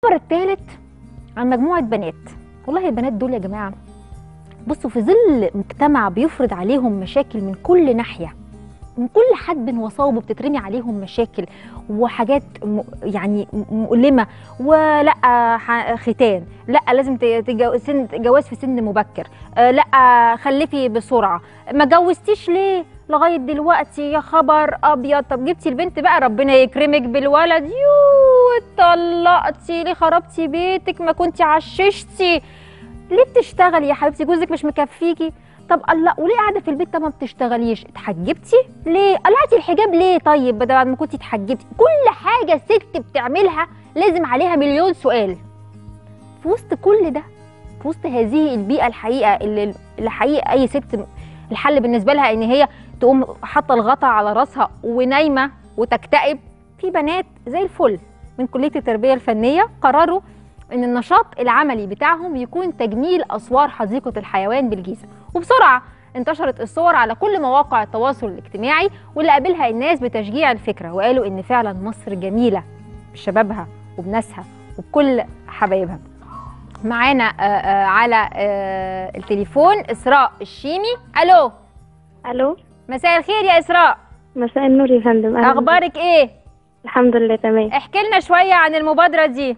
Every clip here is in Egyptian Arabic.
الخبر الثالث عن مجموعه بنات والله البنات دول يا جماعه بصوا في ظل مجتمع بيفرض عليهم مشاكل من كل ناحيه من كل حد وصوبه بتترمي عليهم مشاكل وحاجات م... يعني م- مؤلمه ولا ح- ختان لا لازم ت- تجو... سن جواز في سن مبكر آه، لا خلفي بسرعه ما جوزتيش ليه لغايه دلوقتي يا خبر ابيض طب جبتي البنت بقى ربنا يكرمك بالولد يو اتطلقتي ليه خربتي بيتك ما كنتي عششتي ليه بتشتغلي يا حبيبتي جوزك مش مكفيكي طب الله وليه قاعده في البيت طب ما بتشتغليش اتحجبتي ليه قلعتي الحجاب ليه طيب بدل بعد ما كنتي اتحجبتي كل حاجه ست بتعملها لازم عليها مليون سؤال في وسط كل ده في وسط هذه البيئه الحقيقه اللي اللي حقيقه اي ست الحل بالنسبه لها ان هي تقوم حاطه الغطا على راسها ونايمه وتكتئب في بنات زي الفل من كليه التربيه الفنيه قرروا ان النشاط العملي بتاعهم يكون تجميل اسوار حديقه الحيوان بالجيزه وبسرعه انتشرت الصور على كل مواقع التواصل الاجتماعي واللي قابلها الناس بتشجيع الفكره وقالوا ان فعلا مصر جميله بشبابها وبناسها وبكل حبايبها معانا آه، آه، على آه، التليفون اسراء الشيمي الو الو مساء الخير يا اسراء مساء النور يا فندم أهلاً. اخبارك ايه الحمد لله تمام احكي لنا شويه عن المبادره دي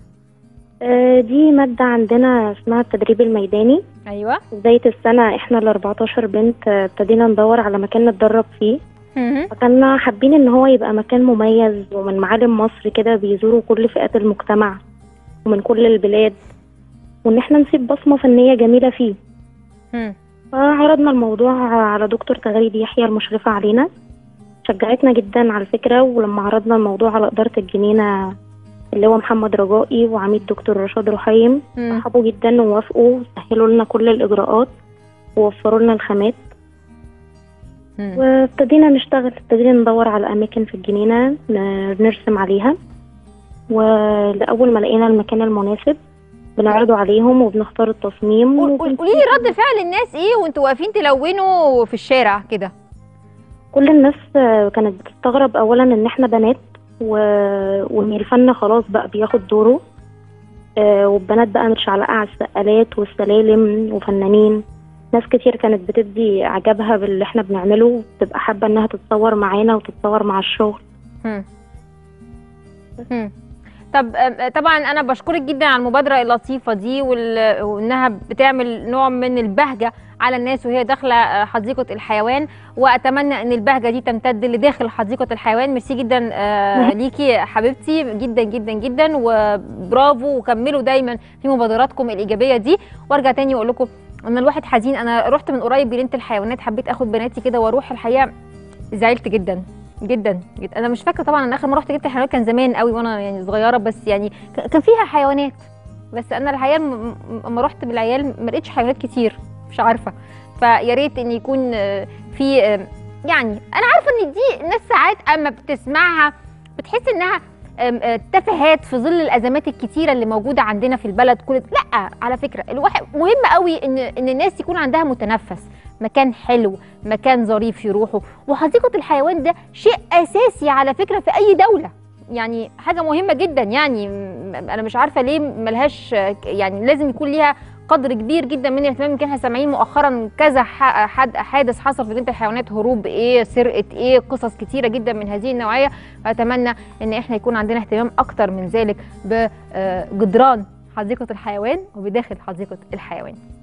آه، دي مادة عندنا اسمها التدريب الميداني ايوه بداية السنة احنا ال 14 بنت آه، ابتدينا ندور على مكان نتدرب فيه مهم. فكنا حابين ان هو يبقى مكان مميز ومن معالم مصر كده بيزوروا كل فئات المجتمع ومن كل البلاد وان احنا نسيب بصمة فنية جميلة فيه مم. فعرضنا الموضوع على دكتور تغريد يحيى المشرفة علينا شجعتنا جدا على الفكرة ولما عرضنا الموضوع على إدارة الجنينة اللي هو محمد رجائي وعميد دكتور رشاد رحيم مم. رحبوا جدا ووافقوا وسهلوا لنا كل الإجراءات ووفروا لنا الخامات مم. وابتدينا نشتغل ابتدينا ندور على أماكن في الجنينة ن- نرسم عليها ولأول ما لقينا المكان المناسب بنعرضه عليهم وبنختار التصميم قول- قول- وبنسيب قولي لي رد فعل الناس ايه وانتوا واقفين تلونوا في الشارع كده كل الناس آه، كانت بتستغرب اولا ان احنا بنات و... وان الفن خلاص بقى بياخد دوره آه، والبنات بقى متشعلقة على السقالات والسلالم وفنانين ناس كتير كانت بتدي اعجابها باللي احنا بنعمله وبتبقى حابة انها تتصور معانا وتتصور مع الشغل مم. مم. طب آم، طبعا انا بشكرك جدا على المبادره اللطيفه دي وال- وانها بتعمل نوع من البهجه على الناس وهي داخله آه، حديقه الحيوان واتمنى ان البهجه دي تمتد لداخل حديقه الحيوان ميرسي جدا آه، ليكي يا حبيبتي جدا جدا جدا وبرافو وكملوا دايما في مبادراتكم الايجابيه دي وارجع تاني واقول لكم ان الواحد حزين انا رحت من قريب جنينه الحيوانات حبيت اخد بناتي كده واروح الحقيقه زعلت جدا جدا جدا انا مش فاكره طبعا انا اخر مره رحت جبت الحيوانات كان زمان قوي وانا يعني صغيره بس يعني ك- كان فيها حيوانات بس انا الحقيقه م- م- اما رحت بالعيال ما لقيتش حيوانات كتير مش عارفه فيا ريت ان يكون آه، في آه، يعني انا عارفه ان دي الناس ساعات اما بتسمعها بتحس انها آم، آه، تفاهات في ظل الازمات الكتيره اللي موجوده عندنا في البلد كل لا على فكره الواحد مهم قوي ان ان الناس يكون عندها متنفس مكان حلو مكان ظريف يروحوا وحديقه الحيوان ده شيء اساسي على فكره في اي دوله يعني حاجه مهمه جدا يعني م- انا مش عارفه ليه ملهاش يعني لازم يكون ليها قدر كبير جدا من الاهتمام يمكن احنا سامعين مؤخرا كذا ح- حد حادث حصل في جنينه الحيوانات هروب ايه سرقه ايه قصص كتيره جدا من هذه النوعيه فاتمنى ان احنا يكون عندنا اهتمام اكتر من ذلك بجدران حديقه الحيوان وبداخل حديقه الحيوان